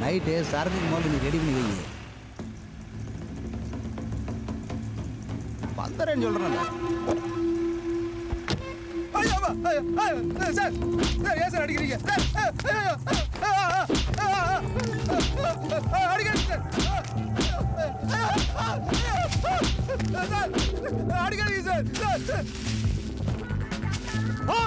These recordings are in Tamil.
நைட்டு சரக்குக்கு முதல்ல நீ ரெடி பண்ணி வை வந்துடுறேன்னு சொல்கிறேன் ஐயோ, ஐயோ, ஐயோ, சார் சார் ஏன் சார் அடிக்கிறீங்க சார், ஐயோ, ஐயோ, அடிக்காதீங்க சார் சார் அடிக்காதீங்க சார் சார் சார் ஆ!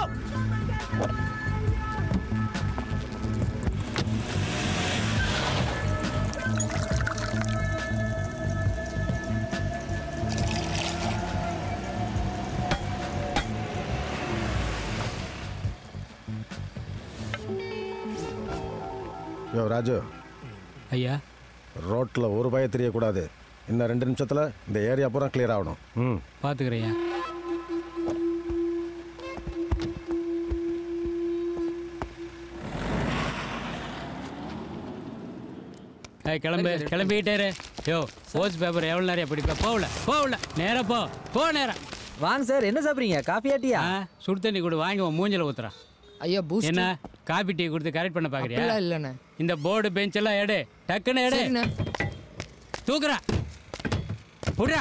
யோ ராஜு ஐயா ரோட்டில் ஒரு பய தெரியக்கூடாது இன்னும் ரெண்டு நிமிஷத்தில் இந்த ஏரியா பூரா கிளியர் ஆகணும் ம் பார்த்துக்கிறேன் ஐயா ஏய் கிளம்பு கிளம்பிக்கிட்டே இரு. யோ போஸ்ட் பேப்பர் எவ்வளோ நேரம் படிப்ப போகல போகல நேரா போ போ நேரம் வாங்க சார் என்ன சாப்பிட்றீங்க காஃபியா டீயா ஆ சுடு தண்ணி கொடு வாங்கி உன் மூஞ்சில ஊத்துறான் ஐயா பூஸ்ட் என்ன காபி டீ கொடுத்து கரெக்ட் பண்ண அப்படிலாம் பார்க்குறியா இல்லைண்ணே இந்த போர்டு பெஞ்ச் எல்லாம் எடு டக்குன்னு எடு சரிண்ணே தூக்குறா புடுறா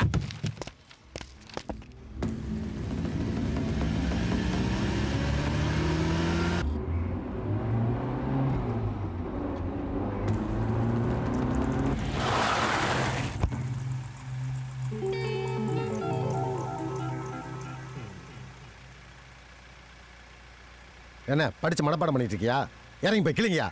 என்ன படித்து மனப்பாடம் பண்ணிட்டு இருக்கியா இறங்கி போய் கிளிங்கயா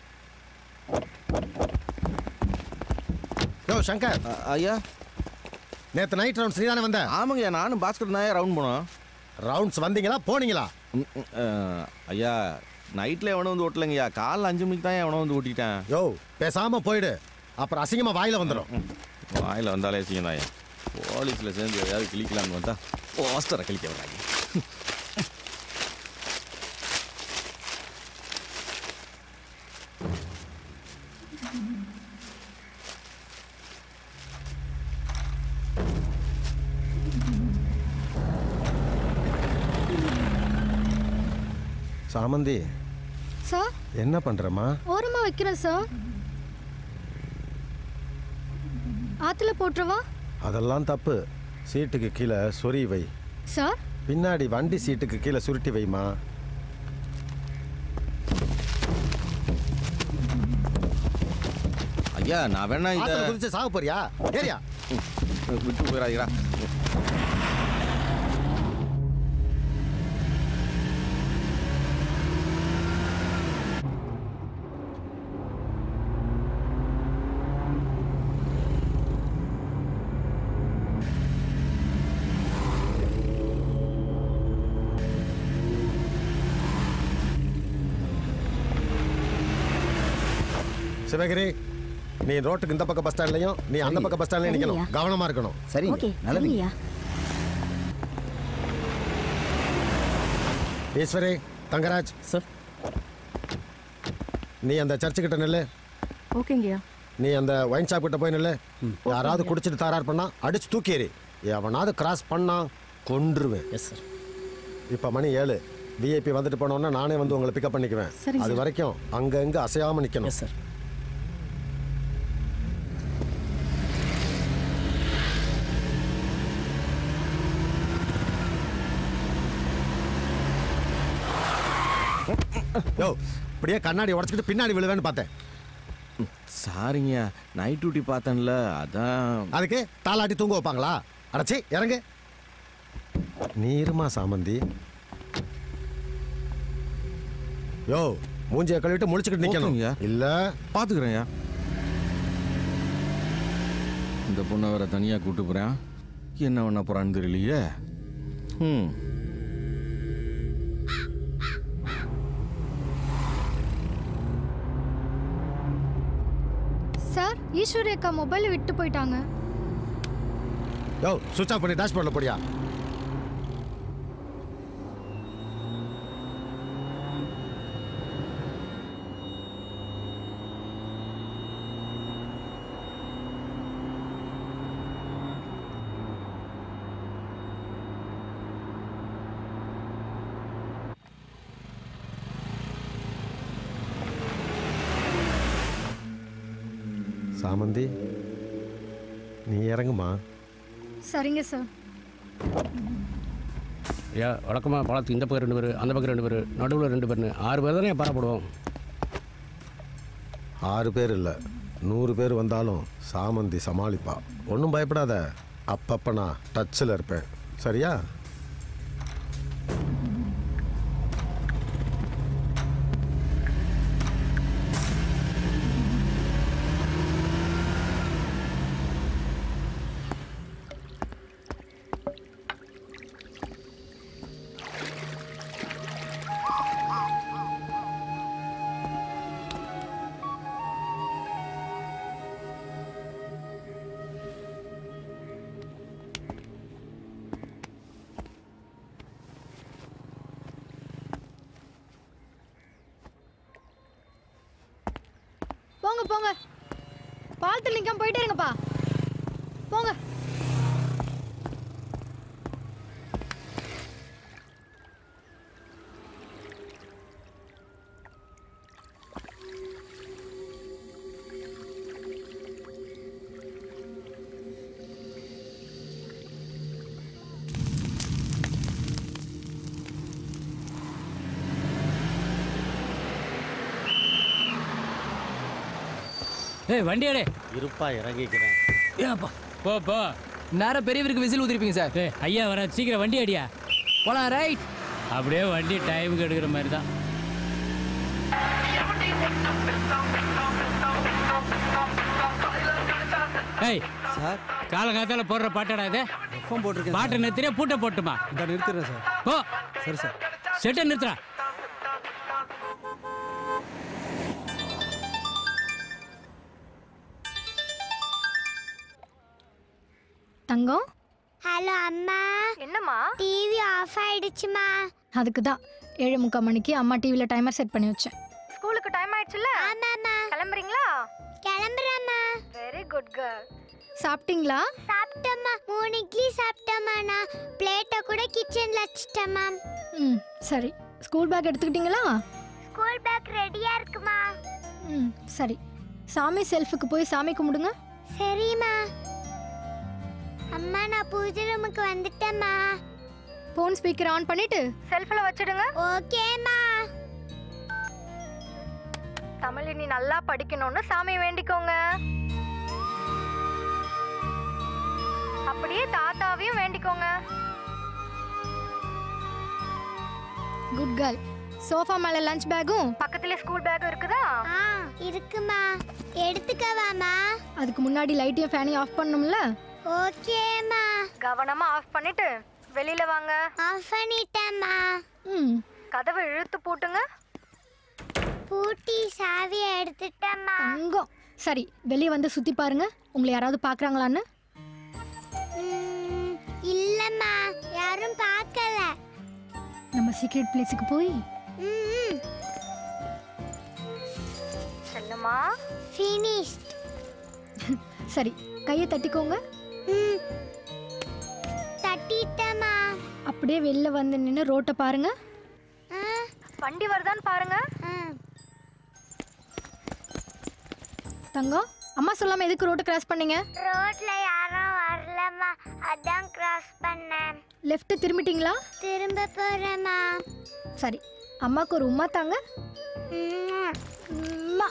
யோ சங்கர் ஐயா நேற்று நைட் ரவுண்ட்ஸ் நீ தானே வந்த ஆமாங்கய்யா நானும் பாஸ்கர் தான் ரவுண்ட் போனோம் ரவுண்ட்ஸ் வந்தீங்களா போனீங்களா ம், ம், அஹ், ஐயா நைட்டில் எவனும் வந்து ஓட்டலைங்கய்யா காலைல அஞ்சு மணிக்கு தான் எவனோ வந்து ஓட்டிட்டேன் யோ பேசாம போயிடு அப்புறம் அசிங்கமா வாயில வந்துடும் வாயில் வந்தாலே செய்யும் ஐயா போலீஸில் சேர்ந்து எதையாவது கிளிக்கலாம்னு வந்தா போஸ்டரை கிளிக்க வராங்க சாமந்தி சார் என்ன பண்றமா ஓரமா வைக்கிறேன் சார் ஆத்துல போட்டுருவா அதெல்லாம் தப்பு சீட்டுக்கு கீழே சொறி வை சார் பின்னாடி வண்டி சீட்டுக்கு கீழே சுருட்டி வைமா ஐயா நான் வேணா இதை ஆத்துல குதிச்சு சாக போறியா ஏரியா விட்டு போயிடாதீரா சிவகிரி நீ ரோட்டுக்கு இந்த பக்கம் பஸ் ஸ்டாண்ட்லயும் நீ அந்த பக்கம் பஸ் ஸ்டாண்ட்லயும் நிக்கணும் சரிங்கய்யா. கவனமா இருக்கணும் சரிங்க நல்லதுங்க ஈஸ்வரி தங்கராஜ் சார் நீ அந்த சர்ச்சு கிட்ட நில்லு ஓகேங்கய்யா நீ அந்த ஒயின் ஷாப் கிட்ட போய் நில்லு யாராவது குடிச்சிட்டு தாரார் பண்ணா அடிச்சு தூக்கி எறி எவனாவது கிராஸ் பண்ணா கொன்றுவேன் எஸ் சார் இப்போ மணி ஏழு விஐபி வந்துட்டு போனோன்னா நானே வந்து உங்களை பிக்கப் பண்ணிக்குவேன் சரிங்க அது வரைக்கும் அங்க இங்க அசையாம நிக்கணும் எஸ் சார் யோ இப்படியே கண்ணாடி உடச்சிக்கிட்டு பின்னாடி விழுவேன்னு பார்த்தேன் சாரிங்க நைட் டியூட்டி பார்த்தேன்ல அதான் அதுக்கு தாளாட்டி தூங்க வைப்பாங்களா அடைச்சி இறங்கு நீருமா சாமந்தி யோ மூஞ்சிய கழுவிட்டு முழிச்சுக்கிட்டு நிக்கணும் ஓகேங்கய்யா. இல்ல பார்த்துக்கிறேன்யா இந்த பொண்ணை வேற தனியாக கூட்டு போகிறேன் என்ன பண்ண போகிறான்னு தெரியலையே ம் சார் ஈஸ்வரி அக்கா மொபைல் விட்டு போயிட்டாங்க யோ சுவிட்ச் ஆஃப் பண்ணி டேஷ்போர்டில் போடியா சாமந்தி நீ இறங்குமா சரிங்க சார் ஐயா வழக்கமாக பாலத்துக்கு இந்த பக்கம் ரெண்டு பேர் அந்த பக்கம் ரெண்டு பேர் நடுவில் ரெண்டு பேர்னு ஆறு பேர் தானே பாரப்படுவோம் ஆறு பேர் இல்லை நூறு பேர் வந்தாலும் சாமந்தி சமாளிப்பா ஒன்றும் பயப்படாத அப்பப்போ நான் டச்சில் இருப்பேன் சரியா போங்க போங்க பாலத்தில் நிற்காம போயிட்டே இருங்கப்பா போங்க ஏய் வண்டி எடு இருப்பா இறங்கிக்கிறேன் ஏப்பா போ போ நேரம் பெரியவருக்கு விசில் ஊதிருப்பீங்க சார் ஏய் ஐயா வர சீக்கிரம் வண்டி அடியா போலாம் ரைட் அப்படியே வண்டி டைமுக்கு எடுக்கிற மாதிரி தான் ஏய் சார் காலங்காத்தால போடுற பாட்டடா இது ஃபோன் போட்டிருக்கேன் பாட்டை நிறுத்தினே பூட்டை போட்டுமா இந்த நிறுத்திடுறேன் சார் போ சரி சார் செட்டை நிறுத்துறா தங்கம் ஹலோ அம்மா என்னம்மா டிவி ஆஃப் ஆயிடுச்சுமா அதுக்கு தான் ஏழு முக்கால் மணிக்கு அம்மா டிவியில் டைமர் செட் பண்ணி வச்சேன் ஸ்கூலுக்கு டைம் ஆயிடுச்சுல்ல ஆமாம்மா கிளம்புறீங்களா கிளம்புறேம்மா வெரி குட் கேர்ள் சாப்பிட்டீங்களா சாப்பிட்டம்மா மூணு இட்லி சாப்பிட்டம்மா நான் பிளேட்டை கூட கிச்சன்ல வச்சுட்டேம்மா ம் சரி ஸ்கூல் பேக் எடுத்துக்கிட்டீங்களா ஸ்கூல் பேக் ரெடியா இருக்குமா ம் சரி சாமி செல்ஃபுக்கு போய் சாமி கும்பிடுங்க சரிம்மா அம்மா நான் பூஜை ரூமுக்கு வந்துட்டேம்மா ஃபோன் ஸ்பீக்கர் ஆன் பண்ணிட்டு செல்ஃபில் வச்சிடுங்க ஓகேம்மா தமிழ் நீ நல்லா படிக்கணும்னு சாமி வேண்டிக்கோங்க அப்படியே தாத்தாவையும் வேண்டிக்கோங்க குட் கேர்ள் சோஃபா மேல லஞ்ச் பேக்கும் பக்கத்துல ஸ்கூல் பேக்கும் இருக்குதா ஆ இருக்குமா எடுத்துக்கவாமா அதுக்கு முன்னாடி லைட்டையும் ஃபேனையும் ஆஃப் பண்ணணும்ல ஓகேம்மா கவனமா ஆஃப் பண்ணிட்டு வெளியில வாங்க ஆஃப் பண்ணிட்டேம்மா ம் கதவை இழுத்து பூட்டுங்க பூட்டி சாவியை எடுத்துட்டேம்மா தங்கம் சரி வெளியே வந்து சுத்தி பாருங்க உங்களை யாராவது பார்க்கறாங்களான்னு ம், இல்லம்மா யாரும் பார்க்கல நம்ம சீக்ரெட் பிளேஸுக்கு போய் ம் செல்லம்மா ஃபினிஷ்ட் சரி கையை தட்டிக்கோங்க ம் தட்டிட்டேம்மா அப்படியே வெளில வந்து நின்று ரோட்டை பாருங்க ஆ வண்டி வருதான்னு பாருங்க ஆ தங்கம் அம்மா சொல்லாம எதுக்கு ரோட்டை கிராஸ் பண்ணீங்க ரோட்ல யாரும் வரலம்மா அதான் கிராஸ் பண்ணேன் லெஃப்ட் திரும்பிட்டீங்களா திரும்ப போறேம்மா சரி அம்மாக்கு ஒரு உமா தாங்க ம்ம். உம்மா.